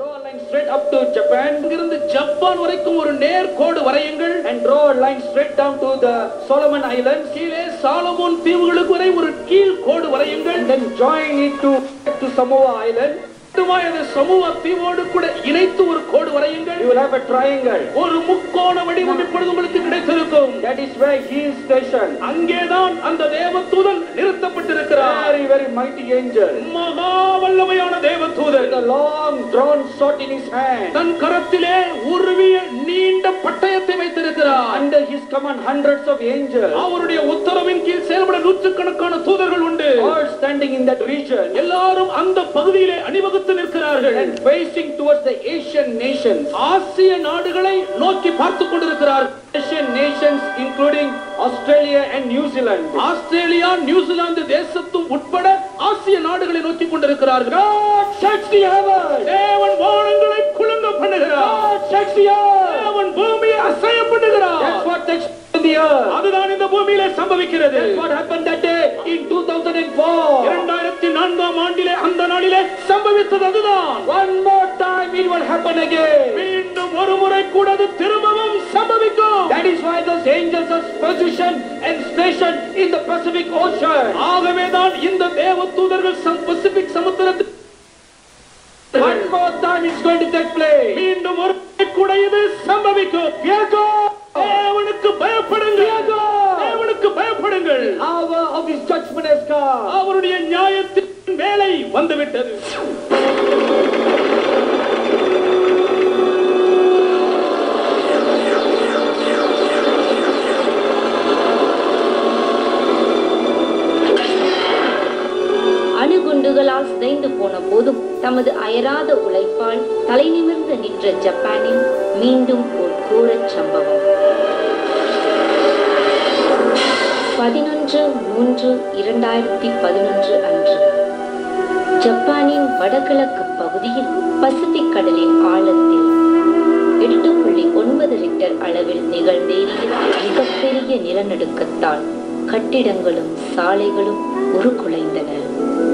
draw a line straight up to Japan இங்கிருந்து Japan வரைக்கும் ஒரு நேர் கோடு வரையுங்கள் and draw a line straight down to the Solomon Islands கீழே சாலமோன் தீவுகளுக்கு வரை ஒரு கீழ் கோடு வரையுங்கள் and then join it to to Samoa Island. மட்டுமாய் அதை சமூக தீவோடு கூட இணைத்து ஒரு கோடு வரையுங்கள் You will have a triangle. ஒரு முக்கோண வடிவம் இப்பொழுது உங்களுக்கு கிடைத்திருக்கும் That is where he is stationed. அங்கேதான் அந்த தேவதூதன் நிறுத்தப்பட்டிருக்கிறார் Very, very mighty angel. மகா வல்லமையான தேவதூதன் With a long drawn sword in his hand. தன் கரத்திலே உருவிய நீண்ட பட்டயத்தை வைத்திருக்கிறார் Under his command, hundreds of angels அவருடைய உத்தரவின் கீழ் செயல்பட நூற்றுக்கணக்கான தூதர்கள் உண்டு all standing in that region எல்லாரும் அந்த பகுதியிலே அணிவகுத்து நிற்கிறார்கள் and facing towards the Asian nations. ஆசிய நாடுகளை நோக்கி பார்த்துக் கொண்டிருக்கிறார் Asian nations including Australia and New Zealand. Australia New Zealand தேசத்தும் உட்பட ஆசிய நாடுகளை நோக்கி கொண்டிருக்கிறார்கள் God shakes the heavens. தேவன் வானங்களை குலுங்க பண்ணுகிறார் God shakes the earth. தேவன் பூமியை அசைய பண்ணுகிறார் That's what takes place in the earth. அதுதான் இந்த பூமியிலே சம்பவிக்கிறது That's what happened that day in 2004. இரண்டாயிரத்தி நான்காம் ஆண்டிலே அந்த நாளிலே சம்பவித்தது அதுதான் One more time it will happen again. மீண்டும் ஒரு முறை கூட அது திரும்பவும் சம்பவிக்கும் That is why those angels are positioned and stationed in the Pacific Ocean. ஆகவேதான் இந்த தேவ தூதர்கள் பசிபிக் சமுத்திரத்தில் One more time it's going to take place. மீண்டும் ஒரு முறை கூட இது சம்பவிக்கும் Viago! தேவனுக்கு பயப்படுங்கள் தேவனுக்கு பயப்படுங்கள் Hour of his judgment has come. அவருடைய நியாயத்தின் வேலை வந்துவிட்டது அணுகுண்டுகளால் சிதைந்து போன போதும் தமது அயராத உழைப்பால் தலை நிமிர்ந்து நின்ற ஜப்பானில் மீண்டும் ஒரு கூரச் சம்பவம் பதினொன்று மூன்று இரண்டாயிரத்தி பதினொன்று அன்று ஜப்பானின் வடகிழக்கு பகுதியில் பசிபிக் கடலின் ஆழத்தில் எட்டு புள்ளி ஒன்பது ரிக்டர் அளவில் நிகழ்ந்தேறிய மிகப்பெரிய நிலநடுக்கத்தால் கட்டிடங்களும் சாலைகளும் உருக்குலைந்தன